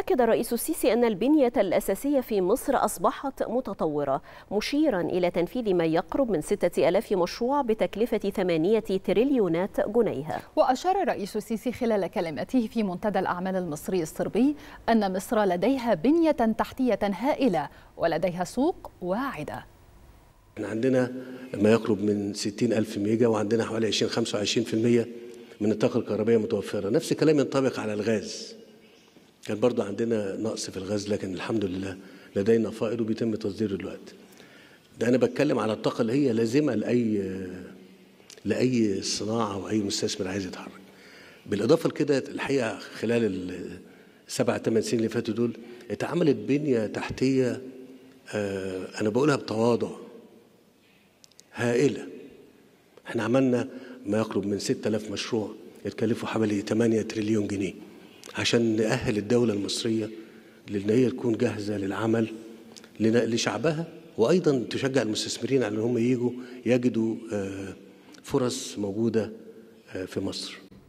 أكد الرئيس السيسي أن البنية الأساسية في مصر أصبحت متطورة مشيرا إلى تنفيذ ما يقرب من ستة ألاف مشروع بتكلفة ثمانية تريليونات جنيه وأشار الرئيس السيسي خلال كلمته في منتدى الأعمال المصري الصربي أن مصر لديها بنية تحتية هائلة ولديها سوق واعدة احنا عندنا ما يقرب من 60 ألف ميجا وعندنا حوالي 20 25% من الطاقة الكهربائية متوفرة نفس الكلام ينطبق على الغاز كان برضو عندنا نقص في الغاز لكن الحمد لله لدينا فائض وبيتم تصديره دلوقتي ده أنا بتكلم على الطاقة اللي هي لازمة لأي لأي صناعة أو أي مستثمر عايز يتحرك بالإضافة لكده الحقيقة خلال السبع ثمان سنين اللي فاتوا دول اتعملت بنية تحتية أنا بقولها بتواضع هائلة احنا عملنا ما يقرب من 6000 مشروع يتكلفوا حوالي 8 تريليون جنيه عشان نأهل الدولة المصرية لأن هي تكون جاهزة للعمل لشعبها وأيضا تشجع المستثمرين على أن هم يجوا يجدوا فرص موجودة في مصر